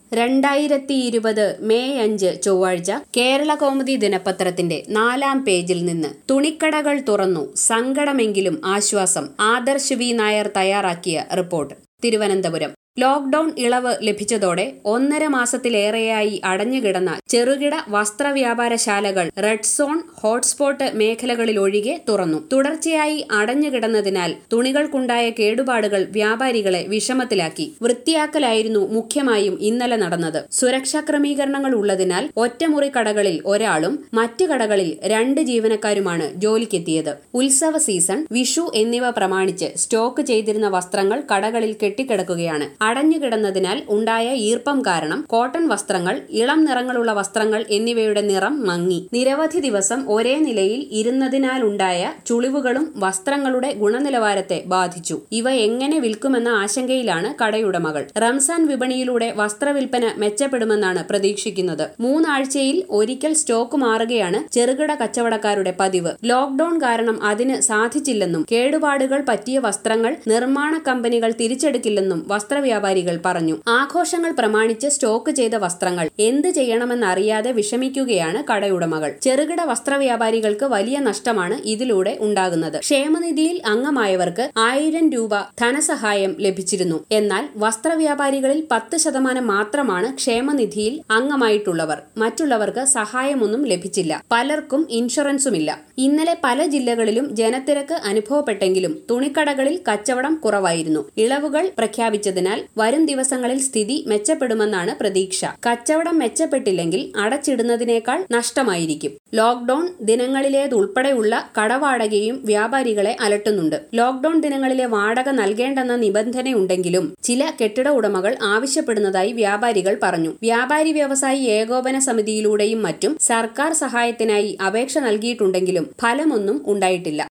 രണ്ടായിരത്തി ഇരുപത് മെയ് അഞ്ച് ചൊവ്വാഴ്ച കേരള കൗമുദി ദിനപത്രത്തിന്റെ നാലാം പേജിൽ നിന്ന് തുണിക്കടകൾ തുറന്നു സങ്കടമെങ്കിലും ആശ്വാസം ആദർശ് വി നായർ തയ്യാറാക്കിയ റിപ്പോർട്ട് തിരുവനന്തപുരം ലോക്ഡൌൺ ഇളവ് ലഭിച്ചതോടെ ഒന്നര മാസത്തിലേറെയായി അടഞ്ഞുകിടന്ന ചെറുകിട വസ്ത്രവ്യാപാരശാലകൾ റെഡ് സോൺ ഹോട്ട്സ്പോട്ട് മേഖലകളിലൊഴികെ തുറന്നു തുടർച്ചയായി അടഞ്ഞുകിടന്നതിനാൽ തുണികൾക്കുണ്ടായ കേടുപാടുകൾ വ്യാപാരികളെ വിഷമത്തിലാക്കി വൃത്തിയാക്കലായിരുന്നു മുഖ്യമായും ഇന്നലെ നടന്നത് സുരക്ഷാ ക്രമീകരണങ്ങൾ ഉള്ളതിനാൽ ഒറ്റമുറി കടകളിൽ ഒരാളും മറ്റ് കടകളിൽ രണ്ട് ജീവനക്കാരുമാണ് ജോലിക്കെത്തിയത് ഉത്സവ സീസൺ വിഷു എന്നിവ പ്രമാണിച്ച് സ്റ്റോക്ക് ചെയ്തിരുന്ന വസ്ത്രങ്ങൾ കടകളിൽ കെട്ടിക്കിടക്കുകയാണ് അടഞ്ഞുകിടന്നതിനാൽ ഉണ്ടായ ഈർപ്പം കാരണം കോട്ടൺ വസ്ത്രങ്ങൾ ഇളം നിറങ്ങളുള്ള വസ്ത്രങ്ങൾ എന്നിവയുടെ നിറം മങ്ങി നിരവധി ദിവസം ഒരേ നിലയിൽ ഇരുന്നതിനാലുണ്ടായ ചുളിവുകളും വസ്ത്രങ്ങളുടെ ഗുണനിലവാരത്തെ ബാധിച്ചു ഇവ എങ്ങനെ വിൽക്കുമെന്ന ആശങ്കയിലാണ് കടയുടമകൾ റംസാൻ വിപണിയിലൂടെ വസ്ത്രവിൽപ്പന മെച്ചപ്പെടുമെന്നാണ് പ്രതീക്ഷിക്കുന്നത് മൂന്നാഴ്ചയിൽ ഒരിക്കൽ സ്റ്റോക്ക് മാറുകയാണ് ചെറുകിട കച്ചവടക്കാരുടെ പതിവ് ലോക്ഡൌൺ കാരണം അതിന് സാധിച്ചില്ലെന്നും കേടുപാടുകൾ പറ്റിയ വസ്ത്രങ്ങൾ നിർമ്മാണ കമ്പനികൾ തിരിച്ചെടുക്കില്ലെന്നും വസ്ത്രവ്യാപാരികൾ പറഞ്ഞു ആഘോഷങ്ങൾ പ്രമാണിച്ച് സ്റ്റോക്ക് ചെയ്ത വസ്ത്രങ്ങൾ എന്ത് ചെയ്യണമെന്നറിയാതെ വിഷമിക്കുകയാണ് കടയുടമകൾ ചെറുകിട വസ്ത്രവ്യാപാരികൾക്ക് വലിയ നഷ്ടമാണ് ഇതിലൂടെ ഉണ്ടാകുന്നത് ക്ഷേമനിധിയിൽ അംഗമായവർക്ക് ആയിരം രൂപ ധനസഹായം ലഭിച്ചിരുന്നു എന്നാൽ വസ്ത്രവ്യാപാരികളിൽ പത്ത് ശതമാനം മാത്രമാണ് ക്ഷേമനിധിയിൽ അംഗമായിട്ടുള്ളവർ മറ്റുള്ളവർക്ക് സഹായമൊന്നും ലഭിച്ചില്ല പലർക്കും ഇൻഷുറൻസുമില്ല ഇന്നലെ പല ജില്ലകളിലും ജനത്തിരക്ക് അനുഭവപ്പെട്ടെങ്കിലും തുണിക്കടകളിൽ കച്ചവടം കുറവായിരുന്നു ഇളവുകൾ പ്രഖ്യാപിച്ചതിനാൽ വരും ദിവസങ്ങളിൽ സ്ഥിതി മെച്ചപ്പെടുമെന്നാണ് പ്രതീക്ഷ കച്ചവടം മെച്ചപ്പെട്ടില്ലെങ്കിൽ അടച്ചിടുന്നതിനേക്കാൾ നഷ്ടമായിരിക്കും ലോക്ഡൌൺ ദിനങ്ങളിലേതുൾപ്പെടെയുള്ള കടവാടകയും വ്യാപാരികളെ അലട്ടുന്നുണ്ട് ലോക്ഡൌൺ ദിനങ്ങളിലെ വാടക നൽകേണ്ടെന്ന നിബന്ധനയുണ്ടെങ്കിലും ചില കെട്ടിട ഉടമകൾ ആവശ്യപ്പെടുന്നതായി വ്യാപാരികൾ പറഞ്ഞു വ്യാപാരി വ്യവസായി ഏകോപന സമിതിയിലൂടെയും മറ്റും സർക്കാർ സഹായത്തിനായി അപേക്ഷ നൽകിയിട്ടുണ്ടെങ്കിലും ഫലമൊന്നും ഉണ്ടായിട്ടില്ല